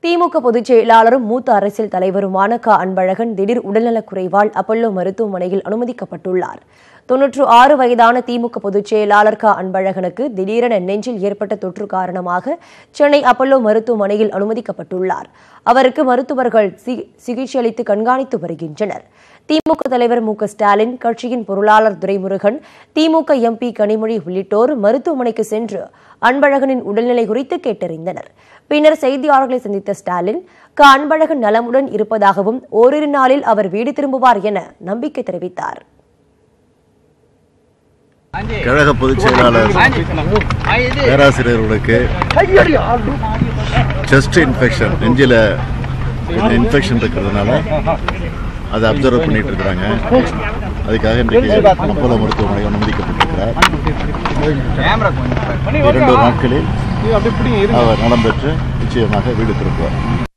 திமுக பொதுச் செயலாளரும் மூத்த அரசியல் தலைவருமான க அன்பழகன் திடீர் உடல்நலக் குறைவால் அப்பல்லோ மருத்துவமனையில் அனுமதிக்கப்பட்டுள்ளார் தொன்னூற்று ஆறு வயதான திமுக பொதுச் செயலாளர் க அன்பழகனுக்கு திடீரென நெஞ்சில் ஏற்பட்ட தொற்று காரணமாக சென்னை அப்பல்லோ மருத்துவமனையில் அனுமதிக்கப்பட்டுள்ளார் அவருக்கு மருத்துவர்கள் சி- சிகிச்சை அளித்து கண்காணித்து வருகின்றனர் திமுக தலைவர் மு க ஸ்டாலின் கட்சியின் பொருளாளர் துரைமுருகன் திமுக எம்பி கனிமொழி உள்ளிட்டோர் மருத்துவமனைக்கு சென்று அன்பழகனின் உடல்நிலை குறித்து கேட்டறிந்தனர் பின்னர் செய்தியாளர்களை சந்தித்த ஸ்டாலின் க அன்பழகன் நலமுடன் இருப்பதாகவும் ஓரிரு நாளில் அவர் வீடு திரும்புவார் என நம்பிக்கை தெரிவித்தார் கழக பொதுச் செயலாளர் பேராசிரியர்களுக்கு செஸ்ட் இன்ஃபெக்ஷன் நெஞ்சில் இன்ஃபெக்ஷன் இருக்கிறதுனால அதை அப்சர்வ் பண்ணிட்டு இருக்கிறாங்க அதுக்காக இன்றைக்கு அப்போலோ மருத்துவமனை அனுமதிக்கப்பட்டிருக்கிறார் இரண்டு நாட்களில் அவர் நலம் பெற்று நிச்சயமாக வீடு திரும்புவார்